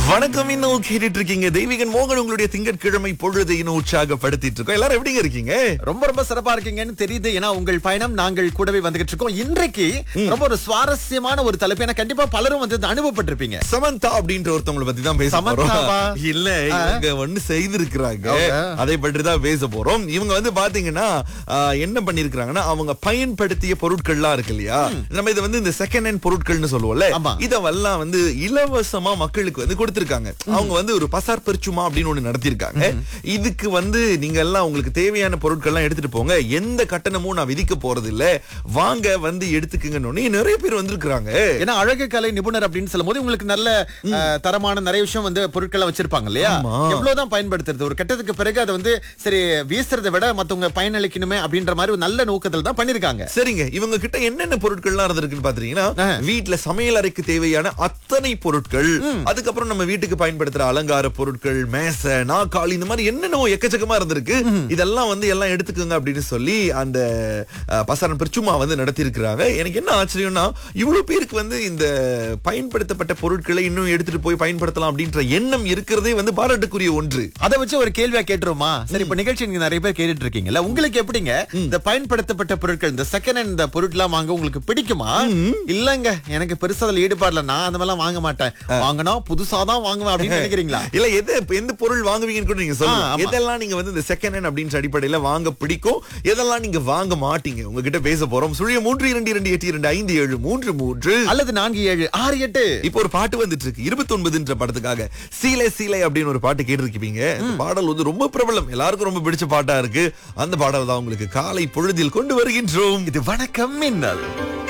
வணக்கம் இன்னும் கேட்டுட்டு இருக்கீங்க தெய்வீகன் மோகன் உங்களுடைய திங்கட்கிழமை பொழுதை இன்னும் உற்சாகப்படுத்திட்டு இருக்கோம் எல்லாரும் எப்படிங்க இருக்கீங்க ரொம்ப ரொம்ப சிறப்பா இருக்கீங்கன்னு தெரியுது ஏன்னா உங்கள் பயணம் நாங்கள் கூடவே வந்துகிட்டு இருக்கோம் இன்றைக்கு ரொம்ப ஒரு சுவாரஸ்யமான ஒரு தலைப்பு ஏன்னா கண்டிப்பா பலரும் வந்து இதை அனுபவப்பட்டிருப்பீங்க சமந்தா அப்படின்ற ஒருத்தவங்களை பத்தி தான் பேச போறோம் சமந்தாவா? இல்ல இவங்க ஒண்ணு செய்திருக்கிறாங்க Okay. அதை பற்றி தான் பேச போறோம் இவங்க வந்து பாத்தீங்கன்னா ஆ, என்ன பண்ணிருக்காங்கன்னா அவங்க பயன்படுத்திய பொருட்கள்லாம் இருக்கு இல்லையா நம்ம இதை வந்து இந்த செகண்ட் ஹேண்ட் பொருட்கள்னு சொல்லுவோம்ல ஆமா. இதெல்லாம் வந்து இலவசமா மக்களுக்கு வந்து கொடுத்திருக்காங்க அவங்க வந்து ஒரு பசார் பெருச்சுமா அப்படின்னு ஒண்ணு நடத்திருக்காங்க இதுக்கு வந்து நீங்க எல்லாம் உங்களுக்கு தேவையான பொருட்கள்லாம் எடுத்துட்டு போங்க எந்த கட்டணமும் நான் விதிக்க போறது இல்ல வாங்க வந்து எடுத்துக்குங்கன்னு உடனே நிறைய பேர் வந்திருக்காங்க ஏன்னா அழகு கலை நிபுணர் அப்படின்னு சொல்லும் போது உங்களுக்கு நல்ல அஹ், தரமான நிறைய விஷயம் வந்து பொருட்களை வச்சிருப்பாங்க இல்லையா ஆமா. எவ்வளவுதான் பயன்படுத்துறது ஒரு கட்டத்துக்கு பிறகு அதை வந்து சரி வீசுறதை விட மத்தவங்க பயனளிக்கணுமே அப்படின்ற மாதிரி ஒரு நல்ல நோக்கத்தில் தான் பண்ணிருக்காங்க சரிங்க இவங்க கிட்ட என்னென்ன பொருட்கள்லாம் இருந்திருக்குன்னு பாத்தீங்கன்னா ஆ. வீட்ல சமையல் அறைக்கு தேவையான அத்தனை பொருட்கள் அதுக்கப்புறம் நம்ம வீட்டுக்கு பயன்படுத்துற அலங்கார பொருட்கள் மேசை நாக்காளி இந்த மாதிரி என்னென்னவோ எக்கச்சக்கமா இருந்திருக்கு இதெல்லாம் வந்து எல்லாம் எடுத்துக்கோங்க அப்படின்னு சொல்லி அந்த அஹ், பசாரன் பிரச்சுமா வந்து நடத்தியிருக்கிறாங்க எனக்கு என்ன ஆச்சரியம்னா இவ்வளவு பேருக்கு வந்து இந்த பயன்படுத்தப்பட்ட பொருட்களை இன்னும் எடுத்துட்டு போய் பயன்படுத்தலாம் அப்படின்ற எண்ணம் இருக்கிறதே வந்து பாராட்டுக்குரிய ஒன்று அதை வச்சு ஒரு கேள்வியா கேட்டுருமா சரி இப்ப நிகழ்ச்சி நீங்க நிறைய பேர் கேட்டுட்டு இருக்கீங்கல்ல உங்களுக்கு எப்படிங்க இந்த பயன்படுத்தப்பட்ட பொருட்கள் இந்த செகண்ட் ஹேண்ட் இந்த பொருட்கள் வாங்க உங்களுக்கு பிடிக்குமா இல்லங்க எனக்கு பெருசா அதுல ஈடுபாடுல நான் அந்த மாதிரிலாம் வாங்க மாட்டேன் வாங்கினா புதுசா தான் வாங்குவேன் அப்படின்னு நினைக்கிறீங்களா இல்ல எது எந்த பொருள் வாங்குவீங்கன்னு கூட நீங்க ஆ, சொல்லுங்க ஆமா. எதெல்லாம் நீங்க வந்து இந்த செகண்ட் ஹேண்ட் அப்படின்ற அடிப்படையில வாங்க பிடிக்கும் எதெல்லாம் நீங்க வாங்க மாட்டீங்க உங்ககிட்ட பேச போறோம் சுழிய மூன்று இரண்டு இரண்டு எட்டு இரண்டு ஐந்து ஏழு மூன்று மூன்று அல்லது நான்கு ஏழு ஆறு எட்டு இப்போ ஒரு பாட்டு வந்துட்டு இருக்கு இருபத்தி ஒன்பதுன்ற படத்துக்காக சீலை சீலை அப்படின்னு ஒரு பாட்டு கேட்டிருக்கீங்க இந்த பாடல் வந்து ரொம்ப பிரபலம் எல்லாருக்கும் ரொம்ப பிடிச்ச பாட்டா இருக்கு அந்த பாடல் தான் உங்களுக்கு காலை பொழுதில் கொண்டு வருகின்றோம் இது வணக்கம் மின்னல்